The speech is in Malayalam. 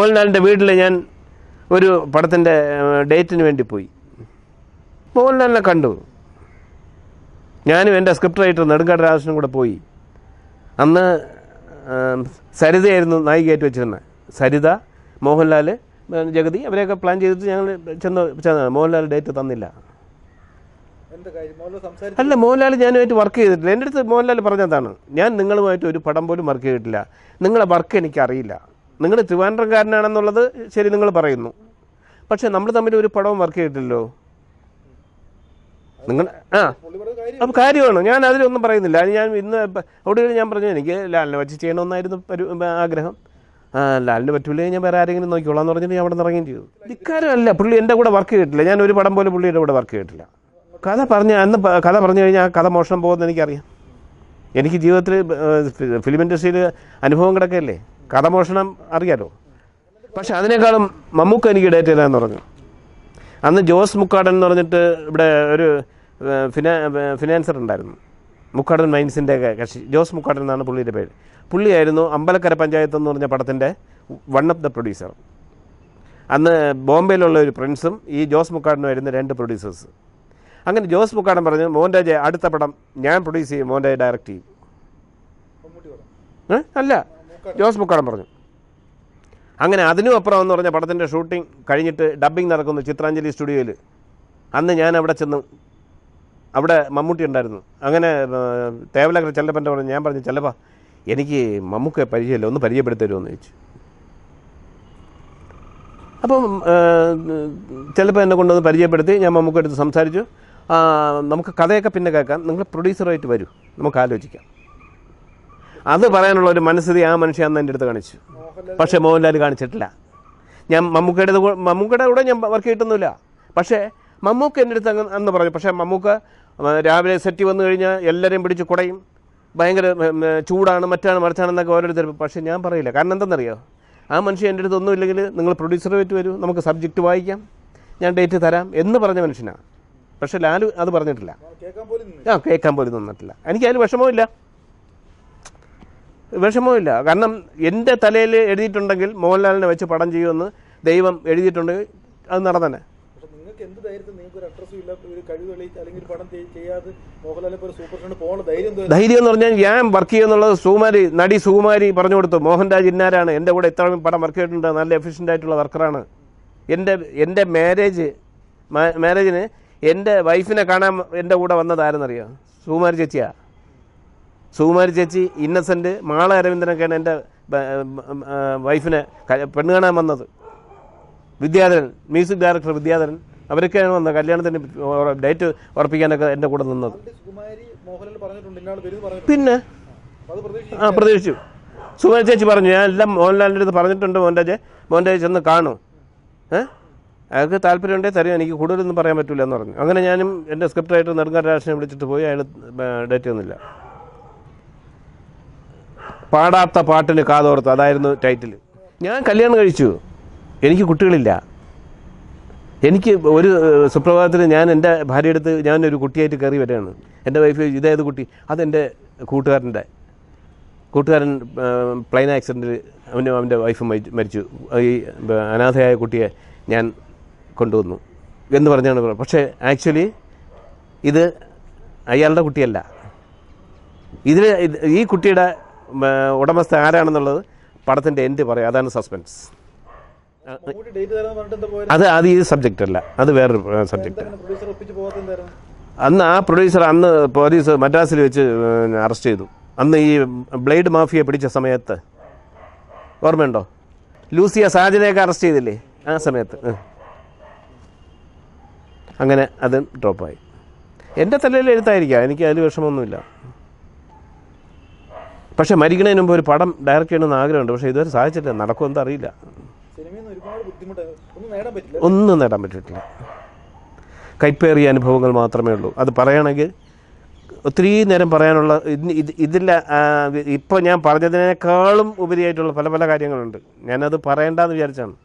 മോഹൻലാലിൻ്റെ വീട്ടിൽ ഞാൻ ഒരു പടത്തിൻ്റെ ഡേറ്റിന് വേണ്ടി പോയി മോഹൻലാലിനെ കണ്ടു ഞാനും എൻ്റെ സ്ക്രിപ്റ്റ് റൈറ്റർ നെടുങ്കാട് രാധാകൃഷ്ണനും കൂടെ പോയി അന്ന് ആം, സരിതയായിരുന്നു നായികയായിട്ട് വെച്ചിരുന്നത് സരിത മോഹൻലാൽ ഏ, ജഗതി അവരെയൊക്കെ പ്ലാൻ ചെയ്തിട്ട് ഞങ്ങൾ ചെന്ന് ചെന്ന് മോഹൻലാൽ ഡേറ്റ് തന്നില്ല എന്താ കാര്യം മോഹൻലാൽ സംസാരിച്ചു അല്ല മോഹൻലാൽ ഞാനുമായിട്ട് വർക്ക് ചെയ്തിട്ടില്ല എൻ്റെ അടുത്ത് മോഹൻലാൽ പറഞ്ഞതാണ് ഞാൻ നിങ്ങളുമായിട്ട് ഒരു പടം പോലും വർക്ക് ചെയ്തിട്ടില്ല നിങ്ങളെ വർക്ക് എനിക്കറിയില്ല നിങ്ങൾ ട്രിവാൻഡ്രംകാരനാണെന്നുള്ളത് ശരി നിങ്ങൾ പറയുന്നു പക്ഷേ നമ്മൾ തമ്മിൽ ഒരു പടവും വർക്ക് ചെയ്തിട്ടില്ലല്ലോ നിങ്ങൾ ആ പുള്ളി പറഞ്ഞ കാര്യം അപ്പോൾ കാര്യമാണ് ഞാൻ അതിലൊന്നും പറയുന്നില്ല അത് ഞാൻ ഇന്ന് ഇപ്പ- അവിടെ ഞാൻ പറഞ്ഞു എനിക്ക് ലാലിനെ വെച്ച് ചെയ്യണമെന്നായിരുന്നു പരു- ആഗ്രഹം ആ ലാലിന് പറ്റൂലേ ഞാൻ വേറെ ആരെങ്കിലും നോക്കിക്കോളാം എന്ന് പറഞ്ഞിട്ട് ഞാൻ അവിടെ നിന്ന് ഇറങ്ങുകയും ചെയ്തു ഇക്കാര്യമല്ല പുള്ളി എൻ്റെ കൂടെ വർക്ക് ചെയ്തിട്ടില്ല ഞാൻ ഒരു പടം പോലും പുള്ളിയുടെ കൂടെ വർക്ക് ചെയ്തിട്ടില്ല കഥ പറഞ്ഞ് അന്ന് പ- കഥ പറഞ്ഞു കഴിഞ്ഞാൽ ആ കഥ മോഷണം പോകുമെന്ന് എനിക്കറിയാം എനിക്ക് ജീവിതത്തിൽ ഏഹ്, ഫിലിം ഇൻഡസ്ട്രിയിൽ അനുഭവം കിടക്കല്ലേ കഥ മോഷണം അറിയാലോ പക്ഷെ അതിനേക്കാളും മമ്മൂക്ക എനിക്ക് ഡേറ്റ് തരാമെന്ന് പറഞ്ഞു അന്ന് ജോസ് മുക്കാടൻ എന്ന് പറഞ്ഞിട്ട് ഇവിടെ ഒരു ഏഹ്, ഫിനാ ഏഹ്, ഫിനാൻസർ ഉണ്ടായിരുന്നു മുക്കാടൻ മൈൻസിൻ്റെ കക്ഷി ജോസ് മുക്കാടൻ എന്നാണ് പുള്ളിയുടെ പേര് പുള്ളിയായിരുന്നു അമ്പലക്കര പഞ്ചായത്ത് എന്ന് പറഞ്ഞ പടത്തിൻ്റെ വൺ ഓഫ് ദ പ്രൊഡ്യൂസർ അന്ന് ബോംബെയിലുള്ള ഒരു പ്രിൻസും ഈ ജോസ് മുക്കാടനും ആയിരുന്നു രണ്ട് പ്രൊഡ്യൂസേഴ്സ് അങ്ങനെ ജോസ് മുക്കാടൻ പറഞ്ഞു മോഹൻരാജ് അടുത്ത പടം ഞാൻ പ്രൊഡ്യൂസ് ചെയ്യും മോഹൻരാജ് ഡയറക്റ്റ് ചെയ്യും മമ്മൂട്ടി പറഞ്ഞു ഏ? അല്ല ജോസ് മുക്കാടൻ പറഞ്ഞു അങ്ങനെ അതിനും അപ്പുറം എന്ന് പറഞ്ഞ പടത്തിൻ്റെ ഷൂട്ടിംഗ് കഴിഞ്ഞിട്ട് ഡബ്ബിംഗ് നടക്കുന്നു ചിത്രാഞ്ജലി സ്റ്റുഡിയോയിൽ അന്ന് ഞാൻ അവിടെ ചെന്നു അവിടെ മമ്മൂട്ടി ഉണ്ടായിരുന്നു അങ്ങനെ ഏർ, തേവലക്കര ചെല്ലപ്പൻ്റെ പറഞ്ഞു ഞാൻ പറഞ്ഞു ചെല്ലപ്പ എനിക്ക് മമ്മൂക്കെ പരിചയമില്ല ഒന്ന് പരിചയപ്പെടുത്തരുമോ എന്ന് ചോദിച്ചു അപ്പം ചിലപ്പോൾ എന്നെ കൊണ്ടുവന്ന് പരിചയപ്പെടുത്തി ഞാൻ മമ്മൂക്ക എടുത്ത് സംസാരിച്ചു ആ, നമുക്ക് കഥയൊക്കെ പിന്നെ കേൾക്കാം നിങ്ങൾ പ്രൊഡ്യൂസറായിട്ട് വരൂ നമുക്ക് ആലോചിക്കാം അത് പറയാനുള്ള ഒരു മനസ്ഥിതി ആ മനുഷ്യൻ അന്ന് എൻ്റെ അടുത്ത് കാണിച്ചു മോഹൻലാൽ പക്ഷേ മോഹൻലാൽ കാണിച്ചിട്ടില്ല ഞാൻ മമ്മൂക്കയുടെ കൂ- മമ്മൂക്കയുടെ കൂടെ ഞാൻ വർക്ക് ചെയ്തിട്ടൊന്നുമില്ല പക്ഷേ മമ്മൂക്ക എൻ്റെ അടുത്ത് അങ്ങ് അന്ന് പറഞ്ഞു പക്ഷേ മമ്മൂക്ക ആ, രാവിലെ സെറ്റ് വന്നു കഴിഞ്ഞാൽ എല്ലാവരെയും പിടിച്ച് കുടയും ഭയങ്കര ഉം, ഉം, ചൂടാണ് മറ്റാണ് മറിച്ചാണെന്നൊക്കെ ഓരോരുത്തർ പക്ഷേ ഞാൻ പറയില്ല കാരണം എന്തെന്നറിയോ ആ മനുഷ്യൻ എൻ്റെ അടുത്ത് ഒന്നുമില്ലെങ്കിൽ നിങ്ങൾ പ്രൊഡ്യൂസറായിട്ട് വരൂ നമുക്ക് സബ്ജക്റ്റ് വായിക്കാം ഞാൻ ഡേറ്റ് തരാം എന്ന് പറഞ്ഞ മനുഷ്യനാണ് പക്ഷേ ലാലു അത് പറഞ്ഞിട്ടില്ല കേൾക്കാൻ പോലും നിന്നില്ല. ആ കേൾക്കാൻ പോലും നിന്നിട്ടില്ല എനിക്ക് അതിൽ വിഷമമില്ല വിഷമമില്ല കാരണം എൻ്റെ തലയിൽ എഴുതിയിട്ടുണ്ടെങ്കിൽ മോഹൻലാലിനെ വെച്ച് പടം ചെയ്യുമെന്ന് ദൈവം എഴുതിയിട്ടുണ്ടെങ്കിൽ അത് നടന്നെ പക്ഷെ നിങ്ങൾക്ക് എന്ത് ധൈര്യത്തിൽ നിങ്ങൾക്ക് ഒരു അഡ്രസ്സും ഇല്ല ഒരു കഴിവ് തെളിയിച്ച് അല്ലെങ്കിൽ ഒരു പടം ചെയ്- ചെയ്യാതെ മോഹൻലാലിനെ പോലെ സൂപ്പർ സ്റ്റാറിന് പോകാനുള്ള ധൈര്യം എന്തോ ധൈര്യം എന്ന് പറഞ്ഞാൽ ഞാൻ വർക്ക് ചെയ്യുന്നുള്ളത് സുകുമാരി നടി സുകുമാരി പറഞ്ഞു കൊടുത്തു മോഹൻരാജ് ഇന്നാരാണ് എൻ്റെ കൂടെ ഇത്രയും പടം വർക്ക് ചെയ്തിട്ടുണ്ട് നല്ല എഫിഷ്യൻ്റ് ആയിട്ടുള്ള വർക്കറാണ് എൻ്റെ എൻ്റെ മാരേജ് മാരേജിന് എൻ്റെ വൈഫിനെ കാണാൻ എൻ്റെ കൂടെ വന്നതാരെന്നറിയോ സുകുമാരി ചേച്ചിയാ സുകുമാരി ചേച്ചി ഇന്നസെൻ്റ് മാള അരവിന്ദനൊക്കെയാണ് എൻ്റെ ബ- ബ- ആ, വൈഫിനെ ക- പെണ്ണ് കാണാൻ വന്നത് വിദ്യാധരൻ മ്യൂസിക് ഡയറക്ടർ വിദ്യാധരൻ അവരൊക്കെയാണ് വന്നത് കല്യാണത്തിന് ഡേറ്റ് ഉറപ്പിക്കാനൊക്കെ എൻ്റെ കൂടെ നിന്നത് ആൾറെഡി സുകുമാരി മോഹൻലാൽ പറഞ്ഞിട്ടുണ്ട് ഇന്നാൾ വരും പറഞ്ഞിട്ടുണ്ട് പിന്നെ അപ്പൊ അത് പ്രതീക്ഷിച്ചു ആ പ്രതീക്ഷിച്ചു സുമന ചേച്ചി പറഞ്ഞു ഞാൻ എല്ലാം മോഹൻലാലിൻ്റെ അടുത്ത് പറഞ്ഞിട്ടുണ്ട് മോഹൻരാജ് മോഹൻരാജ് ചെന്ന് കാണും ഏ അയാൾക്ക് താല്പര്യമുണ്ടെങ്കിൽ തരും എനിക്ക് കൂടുതലൊന്നും പറയാൻ പറ്റില്ല എന്ന് പറഞ്ഞു അങ്ങനെ ഞാനും എൻ്റെ സ്ക്രിപ്റ്റ് റൈറ്റർ നെടുങ്കാട് രാഷ്ട്രീയം വിളിച്ചിട്ട് പോയി അയാൾ ഡേറ്റ് ഒന്നുമില്ല പാടാത്ത പാട്ടിന് കാതോർത്ത് അതായിരുന്നു ടൈറ്റിൽ ഞാൻ കല്യാണം കഴിച്ചു എനിക്ക് കുട്ടികളില്ല എനിക്ക് ഒരു ഏഹ്, സുപ്രഭാതത്തിൽ ഞാൻ എൻ്റെ ഭാര്യയുടെ അടുത്ത് ഞാനൊരു കുട്ടിയായിട്ട് കയറി വരികയാണ് എൻ്റെ വൈഫ് ഇതേത് കുട്ടി അതെൻ്റെ കൂട്ടുകാരൻ്റെ കൂട്ടുകാരൻ പ്ലെയിൻ ആക്സിഡൻറ്റിൽ അവനും അവൻ്റെ വൈഫും മരി- മരിച്ചു ഈ ബ- അനാഥയായ കുട്ടിയെ ഞാൻ കൊണ്ടുവന്നു എന്ന് പറഞ്ഞാണ് പറയുന്നത് പക്ഷേ ആക്ച്വലി ഇത് അയാളുടെ കുട്ടിയല്ല ഇതിൽ ഇത് ഈ കുട്ടിയുടെ ഉം, ഉടമസ്ഥ ആരാണെന്നുള്ളത് പടത്തിൻ്റെ എൻഡ് പറയും അതാണ് സസ്പെൻസ് മമ്മൂട്ടി ഡേറ്റ് തരാന്ന് പറഞ്ഞിട്ട് എന്താ പോയത് അത് അത് ഈ സബ്ജക്റ്റ് അല്ല അത് വേറൊരു സബ്ജക്റ്റ് എന്താണ് പ്രൊഡ്യൂസർ ഒപ്പിച്ച് പോകാത്ത എന്തായിരുന്നു അന്ന് ആ പ്രൊഡ്യൂസർ അന്ന് പോലീസ് മദ്രാസിൽ വെച്ച് അറസ്റ്റ് ചെയ്തു അന്ന് ഈ ബ്ലേഡ് മാഫിയെ പിടിച്ച സമയത്ത് ഓർമ്മയുണ്ടോ ലൂസിയ സാജനെയൊക്കെ അറസ്റ്റ് ചെയ്തില്ലേ ആ സമയത്ത് ഉം. അങ്ങനെ അത് ഡ്രോപ്പായി എൻ്റെ തലയിൽ എഴുത്തായിരിക്കാം എനിക്ക് അതിൽ വിഷമമൊന്നുമില്ല പക്ഷേ മരിക്കണതിന് മുമ്പ് ഒരു പടം ഡയറക്റ്റ് ചെയ്യണമെന്ന് ആഗ്രഹമുണ്ട് പക്ഷേ ഇതുവരെ സാധിച്ചിട്ടില്ല നടക്കുമെന്ന് അറിയില്ല സിനിമയിൽ നിന്ന് ഒരുപാട് ബുദ്ധിമുട്ട് ഒന്നും നേടാൻ പറ്റില്ല ഒന്നും നേടാൻ പറ്റിയിട്ടില്ല കൈപ്പേറിയ അനുഭവങ്ങൾ മാത്രമേ ഉള്ളൂ അത് പറയുകയാണെങ്കിൽ ഒത്തിരി നേരം പറയാനുള്ള ഇന്ന് ഇത് ഇതില്ല ഇപ്പോൾ ഞാൻ പറഞ്ഞതിനേക്കാളും ഉപരിയായിട്ടുള്ള പല പല കാര്യങ്ങളുണ്ട് ഞാനത് പറയണ്ടെന്ന് വിചാരിച്ചാണ്